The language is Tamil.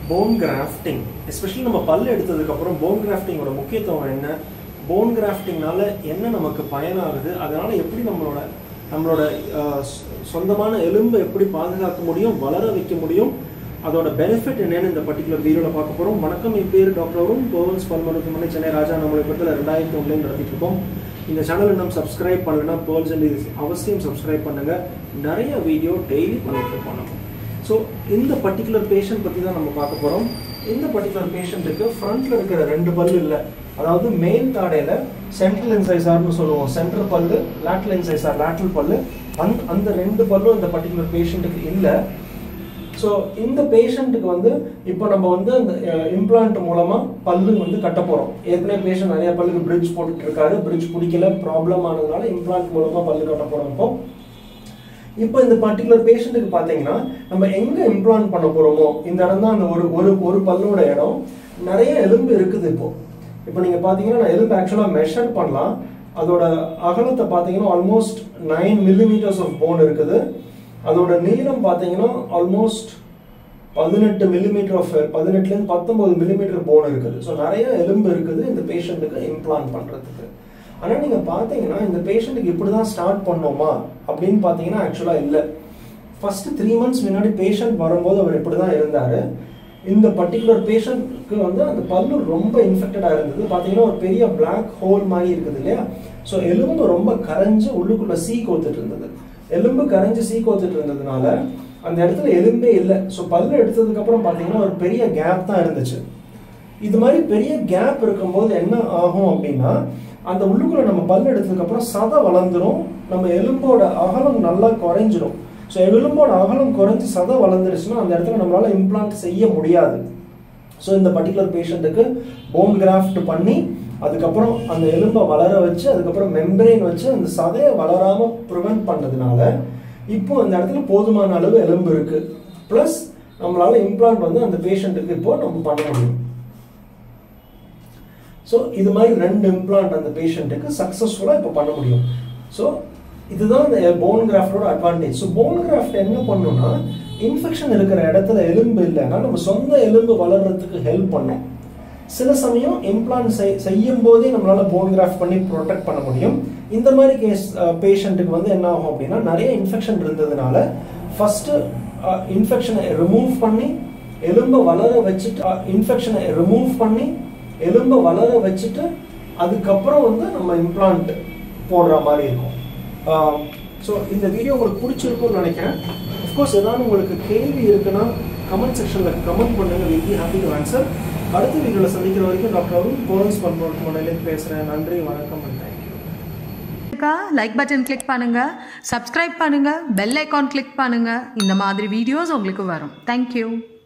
போன் கிராஃப்டிங் எஸ்பெஷலி நம்ம பல் எடுத்ததுக்கப்புறம் போன் கிராஃப்டிங்கோட முக்கியத்துவம் என்ன போன் கிராஃப்டிங்னால என்ன நமக்கு பயனாகுது அதனால எப்படி நம்மளோட நம்மளோட அஹ், சொ- சொந்தமான எலும்பை எப்படி பாதுகாக்க முடியும் வளர வைக்க முடியும் அதோட பெனிஃபிட் என்னன்னு இந்த பர்டிகுலர் வீடியோவில் பார்க்க போகிறோம் வணக்கம் என் பேர் டாக்டர் அருண் போவல்ஸ் பல் மருத்துவமனை சென்னை ராஜா நம்மளை பக்கத்தில் ரெண்டாயிரத்தி ஒன்றில் நடத்திட்டு இருக்கோம் இந்த சேனல் இன்னும் சப்ஸ்கிரைப் பண்ணலன்னா பேர்ல்ஸ் அண்ட் இது அவசியம் சப்ஸ்கிரைப் பண்ணுங்க நிறைய வீடியோ டெய்லி பண்ணிட்டு இருக்கோம் நம்ம ஸோ இந்த பர்டிகுலர் பேஷண்ட் பற்றி தான் நம்ம பார்க்க போகிறோம் இந்த பர்டிகுலர் பேஷண்ட்டுக்கு ஃப்ரண்ட்ல இருக்கிற ரெண்டு பல்லு இல்லை அதாவது மேல் தாடையில சென்ட்ரல் இன்சைசார்னு சொல்லுவோம் சென்ட்ரல் பல்லு லேட்ரல் இன்சைசார் லேட்ரல் பல்லு அந்த அந்த ரெண்டு பல்லும் இந்த பர்டிகுலர் பேஷண்ட்டுக்கு இல்லை ஸோ இந்த பேஷண்ட்டுக்கு வந்து இப்போ நம்ம வந்து அந்த இம்ப்ளான்ட் மூலமா பல்லு வந்து கட்ட போறோம் ஏற்கனவே பேஷண்ட் நிறைய பல்லுக்கு பிரிட்ஜ் போட்டுட்டு இருக்காரு பிரிட்ஜ் பிடிக்கல ப்ராப்ளம் ஆனதுனால இம்ப்ளான்ட் மூலமா பல்லு கட்ட போறோம் இப்போ இப்போ இந்த பர்டிகுலர் பேஷண்ட்டுக்கு பார்த்தீங்கன்னா நம்ம எங்க இம்ப்ளான்ட் பண்ண போறோமோ இந்த இடம் தான் அந்த ஒரு ஒரு ஒரு பல்லோட இடம் நிறைய எலும்பு இருக்குது இப்போ இப்போ நீங்க பார்த்தீங்கன்னா நான் எலும்பு ஆக்சுவலாக மெஷர் பண்ணலாம் அதோட அகலத்தை பார்த்தீங்கன்னா almost nine millimetres of bone இருக்குது அதோட நீளம் பார்த்தீங்கன்னா ஆல்மோஸ்ட் பதினெட்டு மில்லிமீட்டர் ஆஃப் பதினெட்டுலேருந்து பத்தொன்பது மில்லிமீட்டர் போன் இருக்குது ஸோ நிறைய எலும்பு இருக்குது இந்த பேஷண்ட்டுக்கு இம்ப்ளான்ட் பண்ணுறதுக்கு ஆனால் நீங்கள் பார்த்தீங்கன்னா இந்த பேஷண்ட்டுக்கு இப்படி தான் ஸ்டார்ட் பண்ணோமா அப்படின்னு பார்த்தீங்கன்னா ஆக்சுவலாக இல்லை ஃபர்ஸ்ட் த்ரீ மந்த்ஸ் முன்னாடி பேஷண்ட் வரும்போது அவர் இப்படி தான் இருந்தார் இந்த பர்டிகுலர் பேஷண்ட்க்கு வந்து அந்த பல்லு ரொம்ப இன்ஃபெக்டடாக இருந்தது பார்த்தீங்கன்னா ஒரு பெரிய பிளாக் ஹோல் மாதிரி இருக்குது இல்லையா ஸோ எலும்பு ரொம்ப கரைஞ்சு உள்ளுக்குள்ள சீ கோத்துட்டு இருந்தது எலும்பு கரைஞ்சு சீ கோத்துட்டு இருந்ததுனால அந்த இடத்துல எலும்பே இல்லை ஸோ பல்லு எடுத்ததுக்கு அப்புறம் பார்த்தீங்கன்னா ஒரு பெரிய கேப் தான் இருந்துச்சு இது மாதிரி பெரிய கேப் இருக்கும்போது என்ன ஆகும் அப்படின்னா அந்த உள்ளுக்குள்ள நம்ம பல் எடுத்ததுக்கு அப்புறம் சதை வளர்ந்துரும் நம்ம எலும்போட அகலம் நல்லா குறைஞ்சிரும் ஸோ எலும்போட அகலம் குறைஞ்சு சதை வளர்ந்துருச்சுன்னா அந்த இடத்துல நம்மளால இம்ப்ளான்ட் செய்ய முடியாது ஸோ இந்த பர்டிகுலர் பேஷண்ட்டுக்கு போன் கிராஃப்ட் பண்ணி அதுக்கப்புறம் அந்த எலும்பை வளர வச்சு அதுக்கப்புறம் மெம்பரேன் வச்சு அந்த சதையை வளராம ப்ரிவென்ட் பண்ணதுனால இப்போ அந்த இடத்துல போதுமான அளவு எலும்பு இருக்கு ப்ளஸ் நம்மளால இம்ப்ளான்ட் வந்து அந்த பேஷண்ட்டுக்கு இப்போ நம்ம பண்ண முடியும் ஸோ இது மாதிரி ரெண்டு இம்ப்ளான்ட் அந்த பேஷண்ட்டுக்கு சக்ஸஸ்ஃபுல்லாக இப்போ பண்ண முடியும் ஸோ இதுதான் இந்த போன் கிராஃப்டோட அட்வான்டேஜ் ஸோ போன் கிராஃப்ட் என்ன பண்ணுன்னா இன்ஃபெக்ஷன் இருக்கிற இடத்துல எலும்பு இல்லைன்னா நம்ம சொந்த எலும்பு வளர்றதுக்கு ஹெல்ப் பண்ணும் சில சமயம் இம்ப்ளான்ட் செய் செய்யும் போதே நம்மளால போன் கிராஃப்ட் பண்ணி ப்ரொடெக்ட் பண்ண முடியும் இந்த மாதிரி கேஸ் பேஷண்ட்டுக்கு வந்து என்ன ஆகும் அப்படின்னா நிறைய இன்ஃபெக்ஷன் இருந்ததுனால ஃபர்ஸ்ட் இன்ஃபெக்ஷனை ரிமூவ் பண்ணி எலும்பை வளர வச்சுட்டு இன்ஃபெக்ஷனை ரிமூவ் பண்ணி எலும்பை வளர வச்சுட்டு அதுக்கப்புறம் வந்து நம்ம இம்ப்ளான்ட் போடுற மாதிரி இருக்கும் ஸோ இந்த வீடியோ உங்களுக்கு பிடிச்சிருக்கும்னு நினைக்கிறேன் அஃப்கோர்ஸ் ஏதாவது உங்களுக்கு கேள்வி இருக்குன்னா கமெண்ட் செக்ஷனில் கமெண்ட் பண்ணுங்க will be happy to answer அடுத்த வீடியோவில் சந்திக்கிற வரைக்கும் டாக்டர் அருண் போரன்ஸ் பண்போட்டு முனையிலேருந்து பேசுகிறேன் நன்றி வணக்கம் அண்ட் தேங்க்யூ இருக்கா லைக் பட்டன் கிளிக் பண்ணுங்க சப்ஸ்கிரைப் பண்ணுங்க பெல் ஐகான் கிளிக் பண்ணுங்க இந்த மாதிரி வீடியோஸ் உங்களுக்கு வரும் தேங்க்யூ